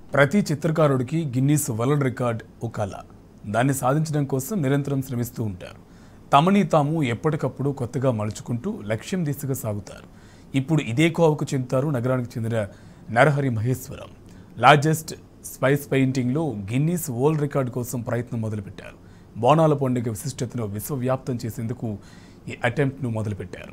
ప్రతి చిత్రకారుడికి Guinness world record ఒక కళ దాన్ని సాధించడం కోసం నిరంతరం శ్రమిస్తూ ఉంటారు తమని తాము ఎప్పటికప్పుడు కొత్తగా మలుచుకుంటూ లక్ష్యం దిశగా సాగుతారు ఇప్పుడు ఇదే కోవకు చెందుతారు నగరానికి చెందిన నరహరి మహేశ్వరం లార్జెస్ట్ స్పైస్ పెయింటింగ్లో గిన్నీస్ వరల్డ్ రికార్డు కోసం ప్రయత్నం మొదలుపెట్టారు బోనాల పండుగ విశిష్టతను విశ్వవ్యాప్తం చేసేందుకు ఈ అటెంప్ట్ను మొదలుపెట్టారు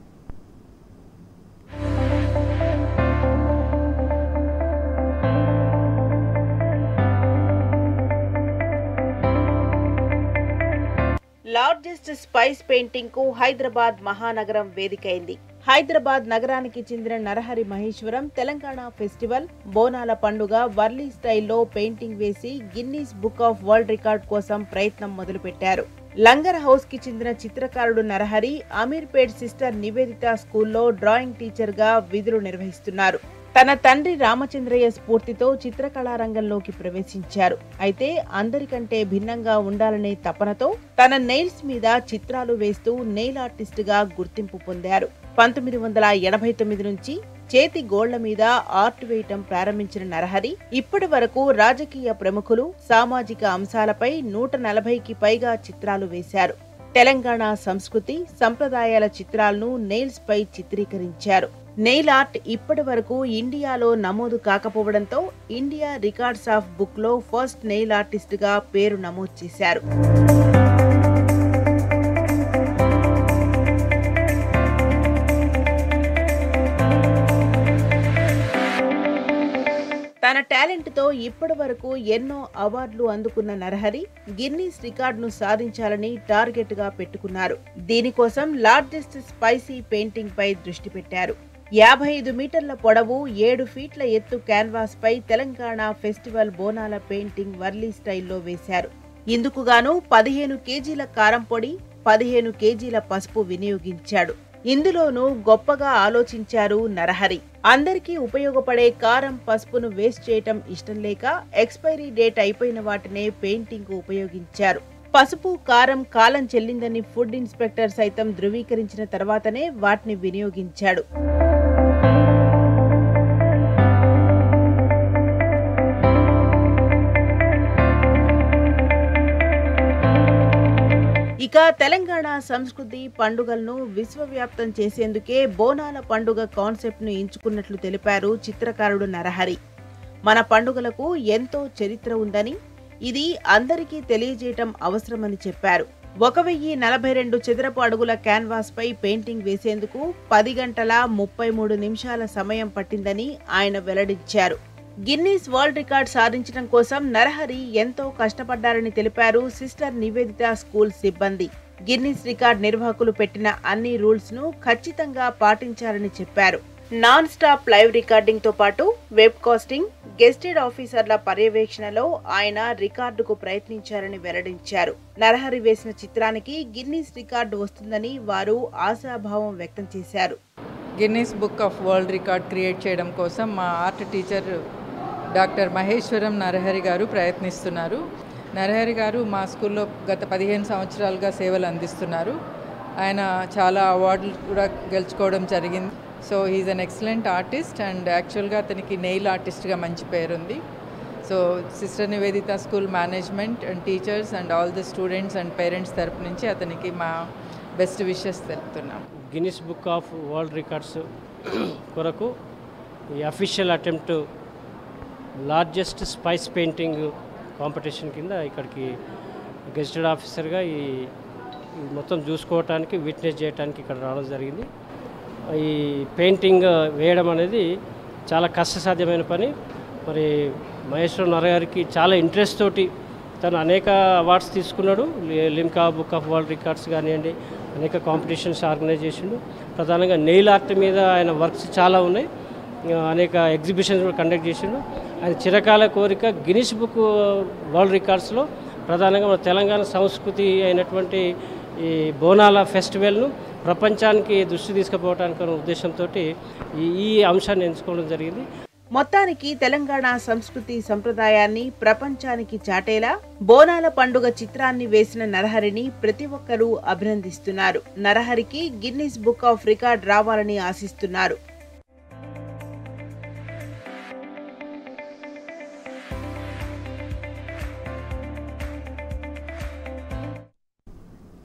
లార్జెస్ట్ స్పైస్ పెయింటింగ్ కు హైదరాబాద్ మహానగరం వేదికైంది హైదరాబాద్ నగరానికి చెందిన నరహరి మహేశ్వరం తెలంగాణ ఫెస్టివల్ బోనాల పండుగ వర్లీ స్టైల్లో పెయింటింగ్ వేసి Guinness book of world record కోసం ప్రయత్నం మొదలుపెట్టారు లంగర్ హౌస్ కి చెందిన చిత్రకారుడు నరహరి అమీర్పేట్ సిస్టర్ నివేదిత స్కూల్లో డ్రాయింగ్ టీచర్ గా విధులు నిర్వహిస్తున్నారు తన తండ్రి రామచంద్రయ్య స్ఫూర్తితో చిత్రకళా రంగంలోకి ప్రవేశించారు అయితే అందరికంటే భిన్నంగా ఉండాలనే తపనతో తన నెయిల్స్ మీద చిత్రాలు వేస్తూ నెయిల్ ఆర్టిస్ట్ గా గుర్తింపు పొందారు పంతొమ్మిది వందల ఎనభై తొమ్మిది నుంచి చేతి గోళ్ల మీద ఆర్ట్ వేయటం ప్రారంభించిన నరహరి ఇప్పటి వరకు రాజకీయ ప్రముఖులు సామాజిక అంశాలపై నూట నలభైకి పైగా చిత్రాలు వేశారు తెలంగాణ సంస్కృతి సంప్రదాయాల చిత్రాలను నెయిల్స్ పై చిత్రీకరించారు నెయిల్ ఆర్ట్ ఇప్పటి వరకు ఇండియాలో నమోదు కాకపోవడంతో ఇండియా రికార్డ్స్ ఆఫ్ బుక్ లో ఫస్ట్ నెయిల్ ఆర్టిస్ట్ గా పేరు నమోదు చేశారు తన టాలెంట్ తో ఇప్పటి వరకు ఎన్నో అవార్డులు అందుకున్న నరహరి గిన్నీస్ రికార్డును సాధించాలని టార్గెట్ గా పెట్టుకున్నారు దీనికోసం లార్జెస్ట్ స్పైసీ పెయింటింగ్ పై దృష్టి పెట్టారు యాభై ఐదు మీటర్ల పొడవు ఏడు ఫీట్ల ఎత్తు క్యాన్వాస్ పై తెలంగాణ ఫెస్టివల్ బోనాల పెయింటింగ్ వర్లీ స్టైల్లో వేశారు ఇందుకు గాను పదిహేను కేజీల కారం పొడి పదిహేను కేజీల పసుపు వినియోగించాడు ఇందులోనూ గొప్పగా ఆలోచించారు నరహరి అందరికీ ఉపయోగపడే కారం పసుపును వేస్ట్ చేయటం ఇష్టం లేక ఎక్స్పైరీ డేట్ అయిపోయిన వాటినే పెయింటింగ్ కు ఉపయోగించారు పసుపు కారం కాలం చెల్లిందని ఫుడ్ ఇన్స్పెక్టర్ సైతం ధృవీకరించిన తర్వాతనే వాటిని వినియోగించాడు ఇక తెలంగాణ సంస్కృతి పండుగలను విశ్వవ్యాప్తం చేసేందుకే బోనాల పండుగ కాన్సెప్ట్ ను ఎంచుకున్నట్లు తెలిపారు చిత్రకారుడు నరహరి మన పండుగలకు ఎంతో చరిత్ర ఉందని ఇది అందరికీ తెలియజేయటం అవసరమని చెప్పారు ఒక వెయ్యి నలభై రెండు చదరపు అడుగుల క్యాన్వాస్ పై పెయింటింగ్ వేసేందుకు పది గంటల ముప్పై మూడు నిమిషాల సమయం పట్టిందని ఆయన వెల్లడించారు గిన్నీస్ వరల్డ్ రికార్డ్ సాధించడం కోసం నరహరి ఎంతో కష్టపడ్డారని తెలిపారు సిస్టర్ నివేదిత స్కూల్ సిబ్బంది గిన్నీస్ రికార్డ్ నిర్వాహకులు పెట్టిన అన్ని రూల్స్ ను ఖచ్చితంగా పాటించారని చెప్పారు నాన్ స్టాప్ లైవ్ రికార్డింగ్ తో పాటు వెబ్ కాస్టింగ్ గెస్టెడ్ ఆఫీసర్ల పర్యవేక్షణలో ఆయన రికార్డుకు ప్రయత్నించారని వెల్లడించారు నరహరి వేసిన చిత్రానికి గిన్నీస్ రికార్డు వస్తుందని వారు ఆశాభావం వ్యక్తం చేశారు Guinness book of world record create చేయడం కోసం మా art teacher doctor Maheshwaram Narahari garu ప్రయత్నిస్తున్నారు నరహరి గారు మా స్కూల్లో గత పదిహేను సంవత్సరాలుగా సేవలు అందిస్తున్నారు ఆయన చాలా అవార్డులు కూడా గెలుచుకోవడం జరిగింది so he is an excellent artist and యాక్చువల్గా అతనికి నెయిల్ ఆర్టిస్ట్గా మంచి పేరుంది so sister Nivedita school management and teachers and all the students and parents తరపు నుంచి అతనికి మా బెస్ట్ విషెస్ తెలుపుతున్నాం Guinness book of world records కొరకు ఈ official attempt largest spice painting competition కింద ఇక్కడికి గెజిటెడ్ ఆఫీసర్గా ఈ ఈ మొత్తం చూసుకోవటానికి విట్నెస్ చేయడానికి ఇక్కడ రావడం జరిగింది ఈ పెయింటింగ్ వేయడం అనేది చాలా కష్టసాధ్యమైన పని మరి మహేశ్వర నరగారికి చాలా ఇంట్రెస్ట్ తోటి తను అనేక అవార్డ్స్ తీసుకున్నాడు లి- Limca book of world records కానివ్వండి అనేక కాంపిటీషన్స్ ఆర్గనైజ్ చేసిండు ప్రధానంగా నెయిల్ ఆర్ట్ మీద ఆయన వర్క్స్ చాలా ఉన్నాయి ఆ, అనేక ఎగ్జిబిషన్స్ కూడా కండక్ట్ చేసిండు ఆయన చిరకాల కోరిక గినిస్ బుక్ వరల్డ్ రికార్డ్స్లో ప్రధానంగా మన తెలంగాణ సంస్కృతి అయినటువంటి ఈ బోనాల ఫెస్టివల్ను ప్రపంచానికి దృష్టి తీసుకుపోవడానికి అనే ఉద్దేశంతో ఈ ఈ అంశాన్ని ఎంచుకోవడం జరిగింది మొత్తానికి తెలంగాణ సంస్కృతి సంప్రదాయాన్ని ప్రపంచానికి చాటేలా బోనాల పండుగ చిత్రాన్ని వేసిన నరహరిని ప్రతి ఒక్కరూ అభినందిస్తున్నారు నరహరికి గిన్నిస్ బుక్ ఆఫ్ రికార్డ్ రావాలని ఆశిస్తున్నారు